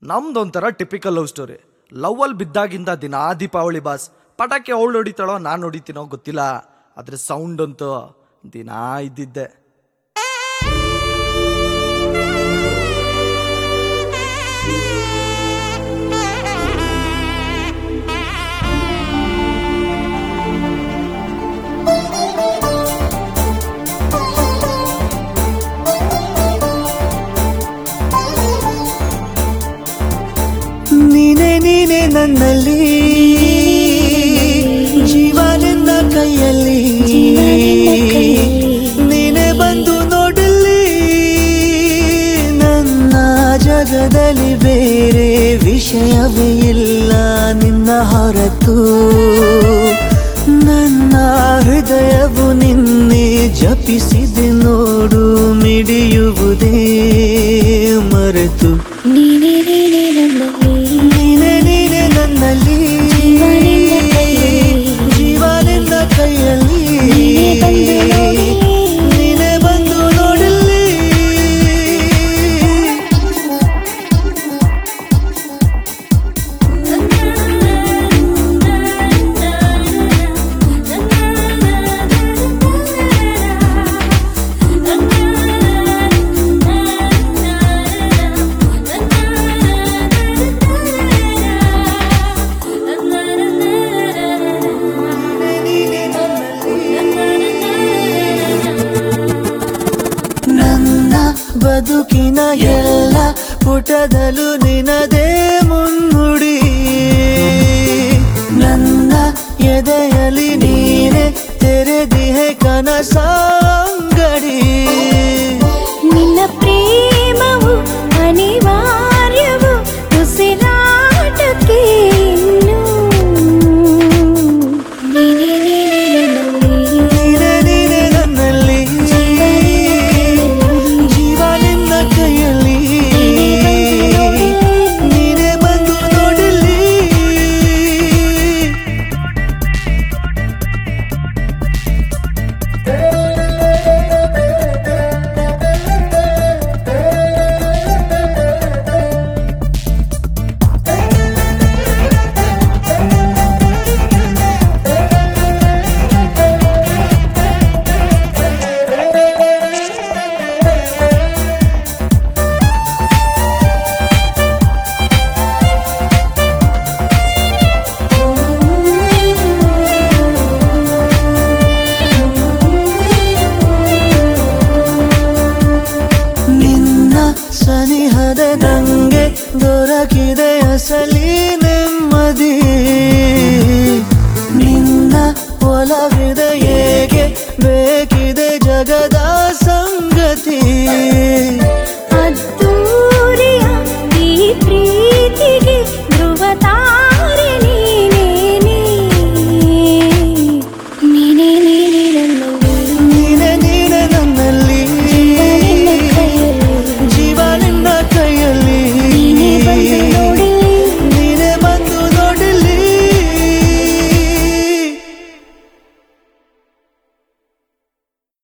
ನಮ್ದೊಂಥರ typical love story ಲವ್ವಲ್ಲಿ ಬಿದ್ದಾಗಿಂದ ದಿನಾ ದೀಪಾವಳಿ ಬಾಸ್ ಪಟಾಕಿ ಅವಳು ಹೊಡಿತಾಳೋ ನಾನು ಹೊಡಿತೀನೋ ಗೊತ್ತಿಲ್ಲ ಆದ್ರೆ ಸೌಂಡ್ ಅಂತೂ ದಿನಾ ಇದ್ದಿದ್ದೆ ನೀನೆ ನೀನೆ ನನ್ನಲ್ಲಿ ಜೀವ ನಿನ್ನ ಕೈಯಲ್ಲಿ ನೀನೆ ಬಂದು ನೋಡಲಿ ನನ್ನ ಜಗದಲ್ಲಿ ಬೇರೆ ವಿಷಯವೇ ಇಲ್ಲ ನಿನ್ನ ಹೊರತು ನನ್ನ ಹೃದಯವು ನಿನ್ನೆ ಜಪಿಸಿದೆ ನೋಡು ಮಿಡಿಯುವುದೇ ಮರೆತು ನೀನೇ ನೀನೇ ನನ್ನಲ್ಲಿ ನೀನೆ ನೀನೆ ನನ್ನಲ್ಲಿ ಜೀವ ನಿನ್ನ ಕೈಯಲ್ಲಿ ನೀನೆ ಬಂದು ನೋಡಲಿ ನೀನೆ ನನ್ನ ಬದುಕಿನ ಎಲ್ಲ ಪುಟದಲ್ಲೂ ನಿನದೇ ಮುನ್ನುಡಿ ನನ್ನ ಎದೆಯಲ್ಲಿ ನೀನೆ ತೆರೆದಿಹೆ ಕನಸಾಂಗಡಿ ನಿನ್ನ ಪ್ರೇಮವು ಅನಿವಾರ್ಯವು ಉಸಿರಾಟಕ್ಕೆ ಇನ್ನು ನೀನೇ ನೀನೇ ನನ್ನಲ್ಲಿ ನೀನೆ ನೀನೆ ನನ್ನಲ್ಲಿ ಜೀವ ನಿನ್ನ ಕೈಯಲ್ಲಿ ನೀನೆ ಬಂದು ನೋಡಲಿ ನಿನ್ನ ಸನಿಹದ ನಂಗೆ ದೊರಕಿದೆ ಅಸಲಿ